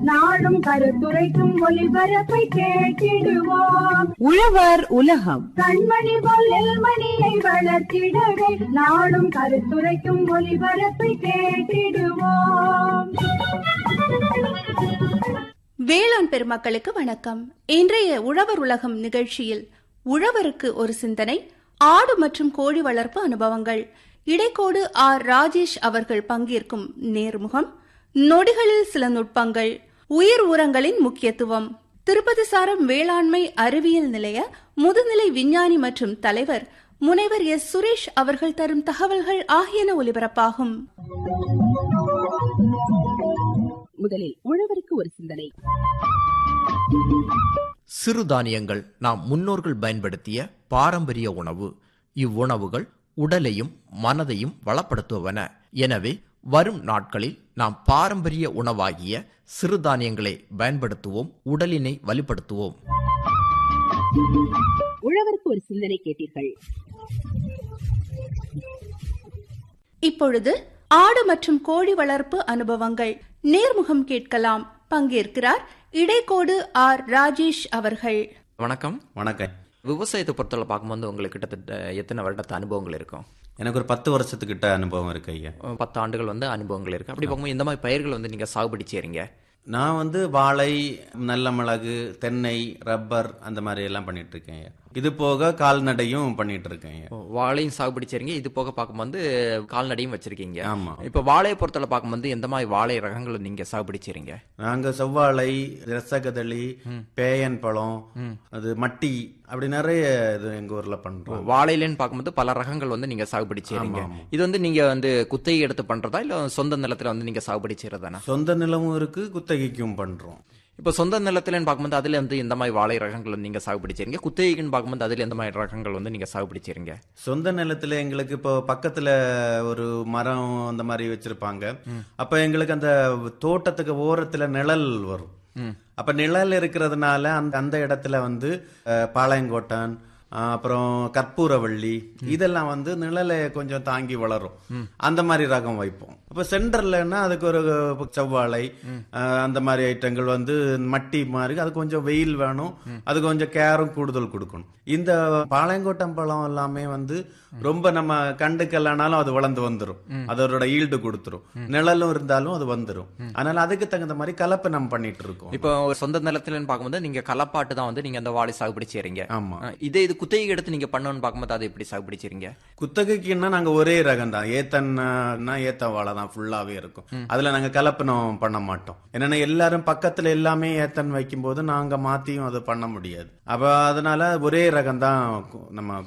நாடும் கருத்துரைக்கும் ஒளிபரப்பை கேட்டிடுவோம் உழவர் உலகம் கண்மணி போல் நெல்மணியை வளர்த்திடவே நாடும் கருத்துரைக்கும் ஒளிபரப்பை கேட்டிடுவோம் வேளாண் பெருமக்களுக்கு வணக்கம் இன்றைய உழவர் உலகம் நிகழ்ச்சியில் உழவருக்கு ஒரு சிந்தனை ஆடு மற்றும் கோழி வளர்ப்பு அனுபவங்கள் இடைக்கோடு ஆர் ராஜேஷ் அவர்கள் பங்கேற்கும் நேர்முகம் நொடிகளில் சில நுட்பங்கள் உயிர் உரங்களின் முக்கியத்துவம் திருப்பதி சாரம் வேளாண்மை அறிவியல் நிலைய முதுநிலை விஞ்ஞானி மற்றும் தலைவர் முனைவர் எஸ் சுரேஷ் அவர்கள் தரும் தகவல்கள் ஆகியன ஒலிபரப்பாகும் முதலில் உழவருக்கு ஒரு சிந்தனை சிறுதானியங்கள் நாம் முன்னோர்கள் பயன்படுத்திய பாரம்பரிய உணவு இவ்வுணவுகள் உடலையும் மனதையும் வளப்படுத்துவன எனவே வரும் நாட்களில் நாம் பாரம்பரிய உணவாகிய சிறுதானியங்களை பயன்படுத்துவோம் உடலினை வலுப்படுத்துவோம் உழவருக்கு ஒரு சிந்தனை கேட்டீர்கள் இப்பொழுது ஆடு மற்றும் கோழி வளர்ப்பு அனுபவங்கள் நேர்முகம் கேட்கலாம் பங்கேற்கிறார் இடைக்கோடு ஆர் ராஜேஷ் அவர்கள் வணக்கம் வணக்கம் விவசாயத்தை பொறுத்தவரை பார்க்கும்போது உங்களுக்கு கிட்டத்தட்ட எத்தனை வருடத்து அனுபவங்கள் இருக்கும் எனக்கு ஒரு பத்து வருஷத்துக்கிட்ட அனுபவம் இருக்கு ஐயா அஹ் பத்து ஆண்டுகள் வந்து அனுபவங்கள் இருக்கு அப்படி பார்க்கும்போது இந்த மாதிரி பயிர்கள் வந்து நீங்க சாகுபடி செய்றீங்க நான் வந்து வாழை நல்ல மிளகு தென்னை ரப்பர் அந்த மாதிரி எல்லாம் பண்ணிட்டு இருக்கேன் ஐயா இது போக கால்நடையும் பண்ணிட்டு இருக்கேன் ஐயா வாழையும் சாகுபடி செய்றீங்க இது போக பார்க்கும்போது கால்நடையும் வச்சிருக்கீங்க ஆமா இப்போ வாழையை பொறுத்தவரை பார்க்கும்போது எந்த மாதிரி வாழை ரகங்களை நீங்க சாகுபடி செய்றீங்க நாங்க செவ்வாழை ரசகதளி பேயன் பழம் அது மட்டி அப்படி நிறைய இது எங்க ஊர்ல பண்றோம் வாழையிலன்னு பார்க்கும்போது பல ரகங்கள் வந்து நீங்க சாகுபடி செய்றீங்க ஆமா, ஆமா. இது வந்து நீங்க வந்து குத்தகை எடுத்து பண்றதா இல்ல சொந்த நிலத்துல வந்து நீங்க சாகுபடி செய்யறதானா சொந்த நிலமும் இருக்கு குத்தகைக்கும் பண்றோம் இப்போ சொந்த நிலத்துலன்னு பார்க்கும்போது அதுல வந்து எந்த மாதிரி வாழை ரகங்கள் வந்து நீங்க சாகுபடி செய்றீங்க குத்தகைக்குன்னு பார்க்கும்போது அதுல எந்த மாதிரி ரகங்கள் வந்து நீங்க சாகுபடி செய்றீங்க சொந்த நிலத்துல எங்களுக்கு இப்போ பக்கத்துல ஒரு மரம் அந்த மாதிரி வச்சிருப்பாங்க அப்ப எங்களுக்கு அந்த தோட்டத்துக்கு ஓரத்துல நிழல் வரும் அப்ப நிழல் இருக்கிறதுனால அந்த அந்த இடத்துல வந்து அஹ், பாளையங்கோட்டன் அஹ், அப்புறம் கற்பூரவள்ளி இதெல்லாம் வந்து நிழலை கொஞ்சம் தாங்கி வளரும் அந்த மாதிரி ரகம் வைப்போம் அப்ப சென்டர்லன்னா அதுக்கு ஒரு செவ்வாழை அஹ், அந்த மாதிரி ஐட்டங்கள் வந்து மட்டி மாதிரி அது கொஞ்சம் வெயில் வேணும் அது கொஞ்சம் கேரும் கூடுதல் கொடுக்கணும் இந்த பாளையங்கோட்டம் பழம் எல்லாமே வந்து ரொம்ப நம்ம கண்டுக்கலனாலும் அது வளர்ந்து வந்துரும் அதோட ஈல்டு கொடுத்துரும் நிழலும் இருந்தாலும் அது வந்துரும் அதனால அதுக்கு தகுந்த மாதிரி கலப்பை நம்ம பண்ணிட்டு இருக்கோம் இப்போ சொந்த நிலத்துலன்னு பார்க்கும்போது நீங்க களப்பாட்டு தான் வந்து நீங்க அந்த வாழை சாகுபடி செய்றீங்க ஆமா அஹ் இதே இது குத்தகை எடுத்து நீங்க பண்ணணும்னு பார்க்கும்போது அதை எப்படி சாகுபடி செய்றீங்க குத்தகைக்குன்னா நாங்க ஒரே ரகம் தான் ஏத்தன்னா ஏத்த வாழை தான் ஃபுல்லாவே இருக்கும் அதுல நாங்க கலப்பனம் பண்ண மாட்டோம் என்னன்னா எல்லாரும் பக்கத்துல எல்லாமே ஏத்தன் வைக்கும் போது நாங்க மாத்தியும் அதை பண்ண முடியாது அப்ப அதனால ஒரே ரகம் தான் கு- நம்ம